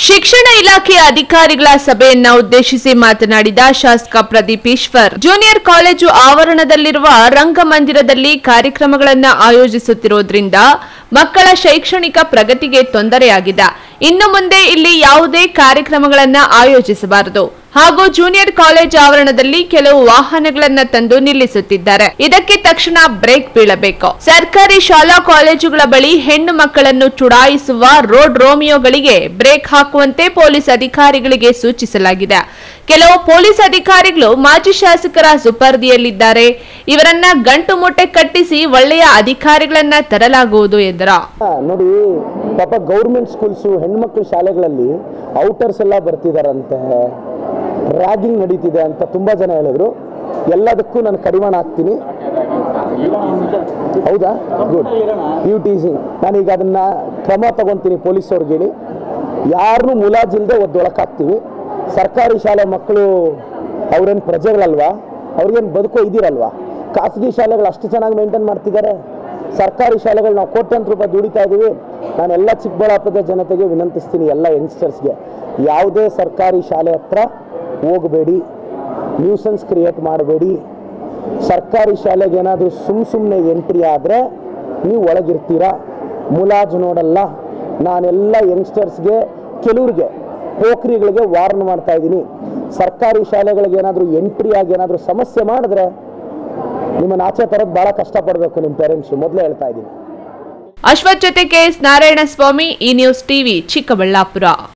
ಶಿಕ್ಷಣ ಇಲಾಖೆಯ ಅಧಿಕಾರಿಗಳ ಸಭೆಯನ್ನ ಉದ್ದೇಶಿಸಿ ಮಾತನಾಡಿದ ಶಾಸಕ ಪ್ರದೀಪ್ ಈಶ್ವರ್ ಜೂನಿಯರ್ ಕಾಲೇಜು ಆವರಣದಲ್ಲಿರುವ ರಂಗಮಂದಿರದಲ್ಲಿ ಕಾರ್ಯಕ್ರಮಗಳನ್ನು ಆಯೋಜಿಸುತ್ತಿರುವುದರಿಂದ ಮಕ್ಕಳ ಶೈಕ್ಷಣಿಕ ಪ್ರಗತಿಗೆ ತೊಂದರೆಯಾಗಿದೆ ಇನ್ನು ಮುಂದೆ ಇಲ್ಲಿ ಯಾವುದೇ ಕಾರ್ಯಕ್ರಮಗಳನ್ನು ಆಯೋಜಿಸಬಾರದು ಹಾಗೂ ಜೂನಿಯರ್ ಕಾಲೇಜ್ ಆವರಣದಲ್ಲಿ ಕೆಲವು ವಾಹನಗಳನ್ನ ತಂದು ನಿಲ್ಲಿಸುತ್ತಿದ್ದಾರೆ ಇದಕ್ಕೆ ತಕ್ಷಣ ಬ್ರೇಕ್ ಬೀಳಬೇಕು ಸರ್ಕಾರಿ ಶಾಲಾ ಕಾಲೇಜುಗಳ ಬಳಿ ಹೆಣ್ಣು ಮಕ್ಕಳನ್ನು ಚುಡಾಯಿಸುವ ರೋಡ್ ರೋಮಿಯೋಗಳಿಗೆ ಬ್ರೇಕ್ ಹಾಕುವಂತೆ ಪೊಲೀಸ್ ಅಧಿಕಾರಿಗಳಿಗೆ ಸೂಚಿಸಲಾಗಿದೆ ಕೆಲವು ಪೊಲೀಸ್ ಅಧಿಕಾರಿಗಳು ಮಾಜಿ ಶಾಸಕರ ಸುಪರ್ದಿಯಲ್ಲಿದ್ದಾರೆ ಇವರನ್ನ ಗಂಟು ಮೂಟೆ ಕಟ್ಟಿಸಿ ಒಳ್ಳೆಯ ಅಧಿಕಾರಿಗಳನ್ನ ತರಲಾಗುವುದು ಎಂದರು ಹಾ, ನೋಡಿ ಪಾಪ ಗೌರ್ಮೆಂಟ್ ಸ್ಕೂಲ್ಸು ಹೆಣ್ಮಕ್ಳು ಶಾಲೆಗಳಲ್ಲಿ ಔಟರ್ಸ್ ಎಲ್ಲ ಬರ್ತಿದಾರಂತೆ ರ್ಯಾಗಿಂಗ್ ನಡೀತಿದೆ ಅಂತ ತುಂಬ ಜನ ಹೇಳಿದ್ರು ಎಲ್ಲದಕ್ಕೂ ನಾನು ಕಡಿವಾಣ ಹಾಕ್ತೀನಿ ಹೌದಾ ಗುಡ್ ಯು ಟೀಸಿಂಗ್ ನಾನೀಗ ಅದನ್ನು ಕ್ರಮ ತಗೊತೀನಿ ಪೊಲೀಸವ್ರಿಗೆ ಹೇಳಿ ಯಾರನ್ನೂ ಮುಲಾಜಿಲ್ಲದೆ ಒದ್ದೊಳಕಾಕ್ತೀವಿ ಸರ್ಕಾರಿ ಶಾಲೆ ಮಕ್ಕಳು ಅವ್ರೇನು ಪ್ರಜೆಗಳಲ್ವಾ ಅವ್ರಿಗೇನು ಬದುಕೋ ಇದ್ದೀರಲ್ವಾ ಖಾಸಗಿ ಶಾಲೆಗಳು ಅಷ್ಟು ಚೆನ್ನಾಗಿ ಮೇಂಟೈನ್ ಮಾಡ್ತಿದ್ದಾರೆ ಸರ್ಕಾರಿ ಶಾಲೆಗಳು ನಾವು ಕೋಟ್ಯಂತರ ರೂಪಾಯಿ ದುಡಿತಾ ಇದ್ದೀವಿ ನಾನು ಎಲ್ಲ ಚಿಕ್ಕಬಳ್ಳಾಪುರದ ಜನತೆಗೆ ವಿನಂತಿಸ್ತೀನಿ ಎಲ್ಲ ಯಂಗ್ಸ್ಟರ್ಸ್ಗೆ ಯಾವುದೇ ಸರ್ಕಾರಿ ಶಾಲೆ ಹತ್ರ ಹೋಗಬೇಡಿ ನ್ಯೂಸನ್ಸ್ ಕ್ರಿಯೇಟ್ ಮಾಡಬೇಡಿ ಸರ್ಕಾರಿ ಶಾಲೆಗೆ ಏನಾದರೂ ಸುಮ್ಮ ಸುಮ್ಮನೆ ಎಂಟ್ರಿ ಆದರೆ ನೀವು ಒಳಗಿರ್ತೀರಾ ಮುಲಾಜು ನೋಡಲ್ಲ ನಾನೆಲ್ಲ ಯಂಗ್ಸ್ಟರ್ಸ್ಗೆ ಕೆಲವ್ರಿಗೆ ಪೋಖ್ರಿಗಳಿಗೆ ವಾರ್ನ್ ಮಾಡ್ತಾ ಇದ್ದೀನಿ ಸರ್ಕಾರಿ ಶಾಲೆಗಳಿಗೆ ಏನಾದರೂ ಎಂಟ್ರಿ ಆಗಿ ಏನಾದರೂ ಸಮಸ್ಯೆ ಮಾಡಿದ್ರೆ ನಿಮ್ಮನ್ನು ಆಚೆ ತರೋದು ಭಾಳ ಕಷ್ಟಪಡಬೇಕು ನಿಮ್ಮ ಪೇರೆಂಟ್ಸು ಮೊದಲೇ ಹೇಳ್ತಾ ಇದ್ದೀನಿ ಅಶ್ವಥ್ ಜೊತೆ ಕೆಎಸ್ ನಾರಾಯಣಸ್ವಾಮಿ ಈ ನ್ಯೂಸ್ ಟಿವಿ ಚಿಕ್ಕಬಳ್ಳಾಪುರ